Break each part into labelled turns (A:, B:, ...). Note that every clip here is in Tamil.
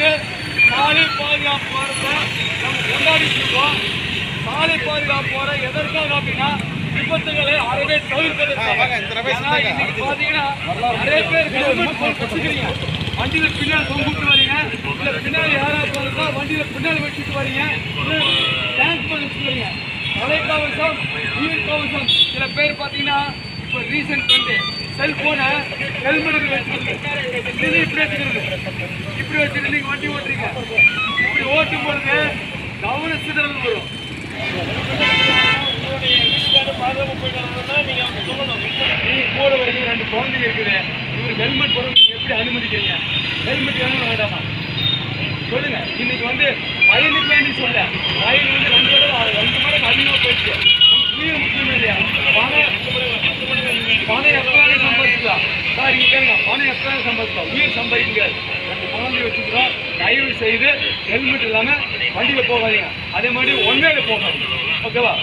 A: வந்து சாலை பாதுகாப்பு வாரத்தை நம்ம கொண்டாடிட்டு இருக்கோம் சாலை பாதுகாப்பு வாரம் எதற்காக அப்படின்னா விபத்துகளை அறவே தவிர்ப்பதற்காக ஏன்னா இன்னைக்கு பாத்தீங்கன்னா நிறைய பேர் ஹெல்மெட் போட்டு வச்சுக்கிறீங்க வண்டியில பின்னாடி தொங்கிட்டு வரீங்க இல்ல பின்னாடி யாராவது போறதா வண்டியில பின்னாடி வச்சுட்டு வரீங்க இல்ல டேங்க் பண்ணி வச்சுக்கிறீங்க தலைக்கவசம் உயிர் கவசம் சில பேர் பாத்தீங்கன்னா இப்போ ரீசெண்ட் வந்து செல்போனை ஹெல்மெட் வச்சுக்கிறது இது இப்படி வச்சுக்கிறது இப்படி வச்சுட்டு நீங்க வண்டி ஓட்டுறீங்க இப்படி ஓட்டும் பொழுது கவன சிதறல் வரும் நீங்க கூட வரீங்க ரெண்டு குழந்தைங்க இருக்குது இவருக்கு ஹெல்மெட் போட நீங்க எப்படி அனுமதிக்கிறீங்க ஹெல்மெட் வேணும் வேண்டாமா சொல்லுங்க இன்னைக்கு வந்து வயலுக்கு வேண்டி சொல்ல வயல் வந்து ரெண்டு தடவை ரெண்டு மடங்கு அதிகமா போயிடுச்சு நமக்கு உயிர் முக்கியம் இல்லையா பணம் பணம் எப்பவே சம்பாதிக்கலாம் சார் இங்க கேளுங்க பணம் எப்பவே சம்பாதிக்கலாம் உயிர் சம்பாதிக்க ரெண்டு குழந்தை வச்சுக்கிறோம் தயவு செய்து ஹெல்மெட் இல்லாம வண்டியில போகாதீங்க அதே மாதிரி ஒன்வேல போகாதீங்க ஓகேவா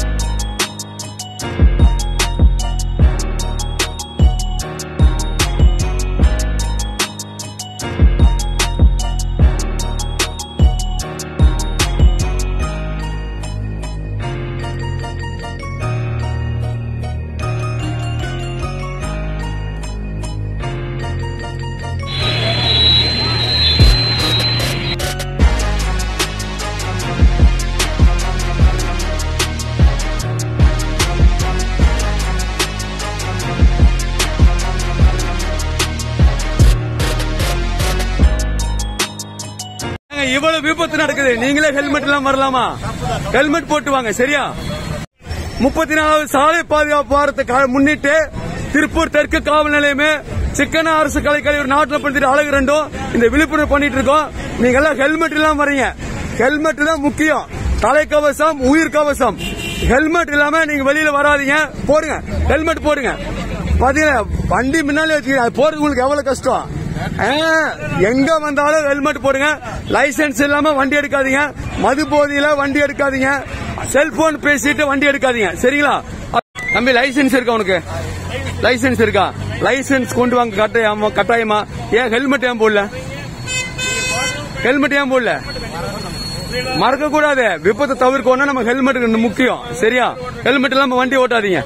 B: ஏங்க, இவ்வளவு விபத்து நடக்குது நீங்களே ஹெல்மெட் எல்லாம் வரலாமா ஹெல்மெட் போட்டு வாங்க சரியா முப்பத்தி நாலாவது சாலை பாதுகாப்பு வாரத்தை கா- முன்னிட்டு திருப்பூர் தெற்கு காவல் நிலையமே சிக்கன அரசு கலைக்கழிவு நாட்டில் படுத்திட்டு அழகு ரெண்டும் இந்த விழிப்புணர்வு பண்ணிட்டு இருக்கோம் நீங்க எல்லாம் ஹெல்மெட் எல்லாம் வரீங்க ஹெல்மெட் தான் முக்கியம் தலைக்கவசம் உயிர் கவசம் ஹெல்மெட் இல்லாம நீங்க வெளியில வராதீங்க போடுங்க ஹெல்மெட் போடுங்க பாத்தீங்கன்னா வண்டி முன்னாலே வச்சுக்கிறீங்க அது போறது உங்களுக்கு எவ்வளவு கஷ்டம் ஆ, எங்க வந்தாலும் ஹெல்மெட் போடுங்க லைசென்ஸ் இல்லாம வண்டி எடுக்காதீங்க மது போதையில வண்டி எடுக்காதீங்க செல்போன் பேசிட்டு வண்டி எடுக்காதீங்க சரிங்களா தம்பி லைசென்ஸ் இருக்கா உனக்கு லைசென்ஸ் இருக்கா லைசென்ஸ் கொண்டு வாங்க கட்டாயமா கட்டாயமா ஏன் ஹெல்மெட் ஏன் போடல ஹெல்மெட் ஏன் போடல மறக்க கூடாது விபத்தை தவிர்க்கணும்னா நம்ம ஹெல்மெட் முக்கியம் சரியா ஹெல்மெட் இல்லாம வண்டி ஓட்டாதீங்க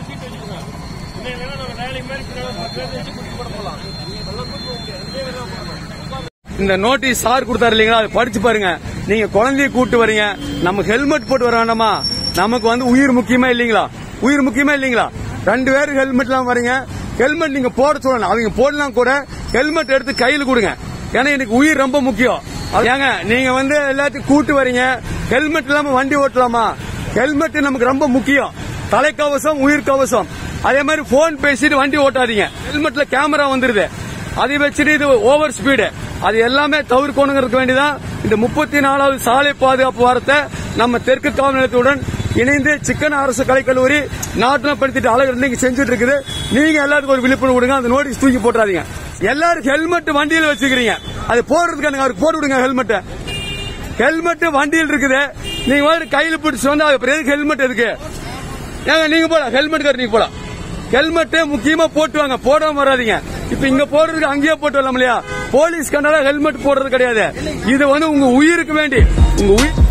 B: இந்த நோட்டீஸ் சார் கொடுத்தாரு இல்லைங்களா அதை படிச்சு பாருங்க நீங்க குழந்தைய கூட்டு வரீங்க நம்ம ஹெல்மெட் போட்டு வர வேண்டாமா நமக்கு வந்து உயிர் முக்கியமா இல்லீங்களா உயிர் முக்கியமா இல்லீங்களா ரெண்டு பேரும் ஹெல்மெட் எல்லாம் வரீங்க ஹெல்மெட் நீங்க போட சொல்லணும் அவங்க போடலாம் கூட ஹெல்மெட் எடுத்து கையில் கொடுங்க ஏன்னா எனக்கு உயிர் ரொம்ப முக்கியம் அது ஏங்க நீங்க வந்து எல்லாத்தையும் கூட்டு வரீங்க ஹெல்மெட் இல்லாம வண்டி ஓட்டலாமா ஹெல்மெட் நமக்கு ரொம்ப முக்கியம் தலைக்கவசம் உயிர் கவசம் அதே மாதிரி போன் பேசிட்டு வண்டி ஓட்டாதீங்க ஹெல்மெட்ல கேமரா வந்துருது அதை வச்சுட்டு இது ஓவர் ஸ்பீடு அது எல்லாமே தவிர்க்கணுங்கிறதுக்கு வேண்டிதான் இந்த முப்பத்தி நாலாவது சாலை பாதுகாப்பு வாரத்தை நம்ம தெற்கு காவல் நிலையத்துடன் இணைந்து சிக்கன் அரசு கலைக்கல்லூரி நாட்டில் படுத்திட்டு அழகு நீங்க செஞ்சுட்டு இருக்குது நீங்க எல்லாத்துக்கும் ஒரு விழிப்புணர்வு கொடுங்க அந்த நோட்டீஸ் தூக்கி போட்டுறாதீங்க எல்லாரும் ஹெல்மெட் வண்டியில வச்சுக்கிறீங்க அது போடுறதுக்கு எனக்கு அவருக்கு போட்டு விடுங்க ஹெல்மெட்டை ஹெல்மெட் வண்டியில் இருக்குது நீங்க வந்து கையில பிடிச்சு வந்து அது எதுக்கு ஹெல்மெட் எதுக்கு ஏங்க நீங்க போலாம் ஹெல்மெட் கார் நீங்க போலாம் ஹெல்மெட் முக்கியமா போட்டு வாங்க போடாம வராதீங்க இப்ப இங்க போடுறதுக்கு அங்கேயே போட்டு வரலாம் இல்லையா போலீஸ் கண்டால ஹெல்மெட் போடுறது கிடையாது இது வந்து உங்க உயிருக்கு வேண்டி உங்க உயிர்